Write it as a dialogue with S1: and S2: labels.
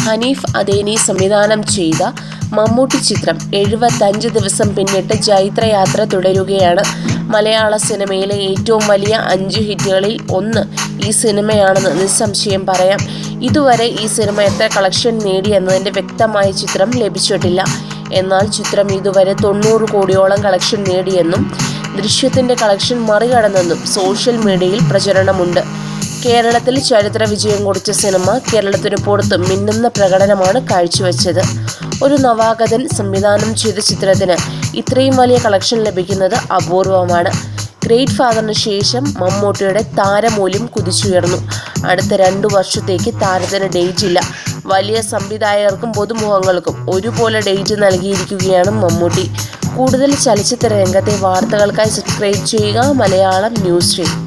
S1: ഹനീഫ് അദേനി സംവിധാനം ചെയ്ത മമ്മൂട്ടി ചിത്രം എഴുപത്തഞ്ച് ദിവസം പിന്നിട്ട് ജൈത്രയാത്ര തുടരുകയാണ് മലയാള സിനിമയിലെ ഏറ്റവും വലിയ അഞ്ച് ഹിറ്റുകളിൽ ഒന്ന് ഈ സിനിമയാണെന്ന് നിസ്സംശയം പറയാം ഇതുവരെ ഈ സിനിമ എത്ര കളക്ഷൻ നേടി എന്നതിൻ്റെ വ്യക്തമായ ചിത്രം ലഭിച്ചിട്ടില്ല എന്നാൽ ചിത്രം ഇതുവരെ തൊണ്ണൂറ് കോടിയോളം കളക്ഷൻ നേടിയെന്നും ദൃശ്യത്തിൻ്റെ കളക്ഷൻ മറികടന്നെന്നും സോഷ്യൽ മീഡിയയിൽ പ്രചരണമുണ്ട് കേരളത്തിൽ ചരിത്ര വിജയം കുറിച്ച സിനിമ കേരളത്തിന് പുറത്ത് മിന്നുന്ന പ്രകടനമാണ് കാഴ്ചവെച്ചത് ഒരു നവാഗതൻ സംവിധാനം ചെയ്ത ചിത്രത്തിന് ഇത്രയും വലിയ കളക്ഷൻ ലഭിക്കുന്നത് അപൂർവമാണ് ഗ്രേറ്റ് ഫാദറിന് ശേഷം മമ്മൂട്ടിയുടെ താരമൂല്യം കുതിച്ചുയർന്നു അടുത്ത രണ്ടു വർഷത്തേക്ക് താരത്തിന് ഡേറ്റ് ഇല്ല വലിയ സംവിധായകർക്കും പൊതുമുഖങ്ങൾക്കും ഒരുപോലെ ഡേറ്റ് നൽകിയിരിക്കുകയാണ് മമ്മൂട്ടി കൂടുതൽ ചലച്ചിത്ര രംഗത്തെ വാർത്തകൾക്കായി സബ്സ്ക്രൈബ് ചെയ്യുക മലയാളം ന്യൂസ് സ്ട്രീം